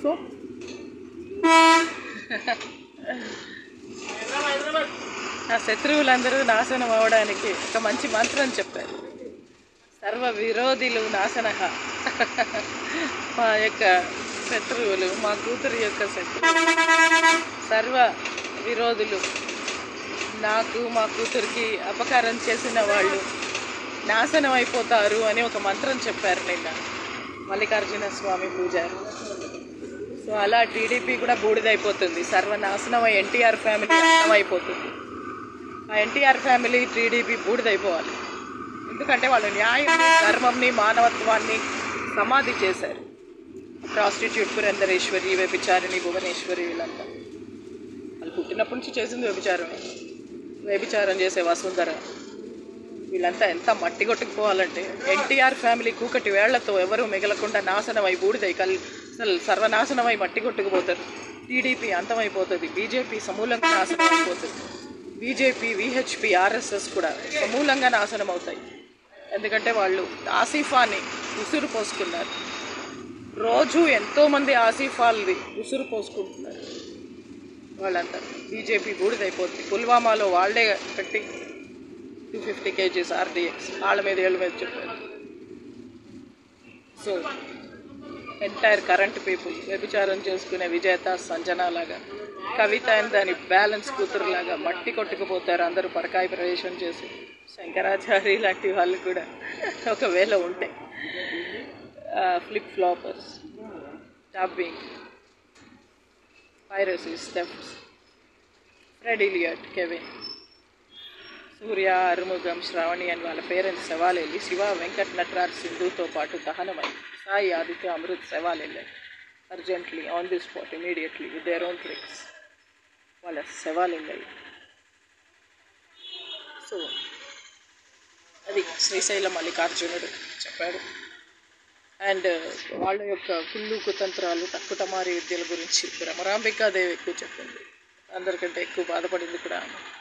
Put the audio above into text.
so ఆ శత్రువులందరూ నాశనం అవడానికి ఒక మంచి మంత్రం చెప్పారు సర్వ విరోధులు నాశన మా యొక్క శత్రువులు మా కూతురు యొక్క శత్రువులు సర్వ విరోధులు నాకు మా కూతురికి అపకారం చేసిన వాళ్ళు నాశనం అయిపోతారు అని ఒక మంత్రం చెప్పారు నిన్న మల్లికార్జున స్వామి పూజారి సో అలా టీడీపీ కూడా బూడిదైపోతుంది సర్వనాశనం ఎన్టీఆర్ ఫ్యామిలీ నాశనం అయిపోతుంది ఆ ఎన్టీఆర్ ఫ్యామిలీ టీడీపీ బూడిదైపోవాలి ఎందుకంటే వాళ్ళు న్యాయం ధర్మంని మానవత్వాన్ని సమాధి చేశారు ప్రాస్టిట్యూట్ పురంధరేశ్వరి వ్యభిచారిణి భువనేశ్వరి వీళ్ళంతా వాళ్ళు పుట్టినప్పటి నుంచి చేసింది వ్యభిచారమే వ్యభిచారం చేసే వసుంధర వీళ్ళంతా ఎంత మట్టి కొట్టుకుపోవాలంటే ఎన్టీఆర్ ఫ్యామిలీ కూకటి వేళ్లతో ఎవరు మిగలకుండా నాశనమై బూడిదై కల్ అసలు సర్వనాశనమై మట్టి కొట్టుకుపోతారు టీడీపీ అంతమైపోతుంది బీజేపీ సమూలంగా నాశనం అయిపోతుంది బీజేపీ విహెచ్పి ఆర్ఎస్ఎస్ కూడా సమూలంగా నాశనం అవుతాయి ఎందుకంటే వాళ్ళు ఆసిఫాని ఉసురు పోసుకున్నారు రోజు ఎంతోమంది ఆసిఫాల్ది ఉసురు పోసుకుంటున్నారు వాళ్ళంతా బీజేపీ బూడిదైపోతుంది పుల్వామాలో వాళ్ళే పెట్టి టూ ఫిఫ్టీ కేజీస్ ఆర్డిఎక్స్ వాళ్ళ మీద ఏళ్ళ మీద చెప్పారు సో ఎంటైర్ కరెంట్ పీపుల్ వ్యభిచారం చేసుకునే విజేత సంజన లాగా కవిత అండ్ దాని బ్యాలెన్స్ కూతురులాగా మట్టి కొట్టుకుపోతారు అందరూ పరకాయ ప్రవేశం చేసి శంకరాచారి లాంటి వాళ్ళు కూడా ఒకవేళ ఉంటాయి flip flappers dubbing piracies thefts Fred Elliot Kevin Surya Arumugam Sravani అని వాళ్ళ పేరెంట్స్ శవాలెళ్ళి శివ వెంకట్ నటరాజ్ సింధుతో పాటు దహనమై సాయి ఆదిత్య అమృత్ శవాలెళ్ళాయి urgently on the spot immediately with their own tricks వాళ్ళ శవాలెళ్ళాయి సో అది శ్రీశైలం మల్లికార్జునుడు చెప్పాడు అండ్ వాళ్ళ యొక్క కుళ్ళు కుతంత్రాలు తక్కుటమారి విద్యల గురించి భ్రమరాంబికాదేవి ఎక్కువ చెప్పింది అందరికంటే ఎక్కువ బాధపడింది కూడా ఆమె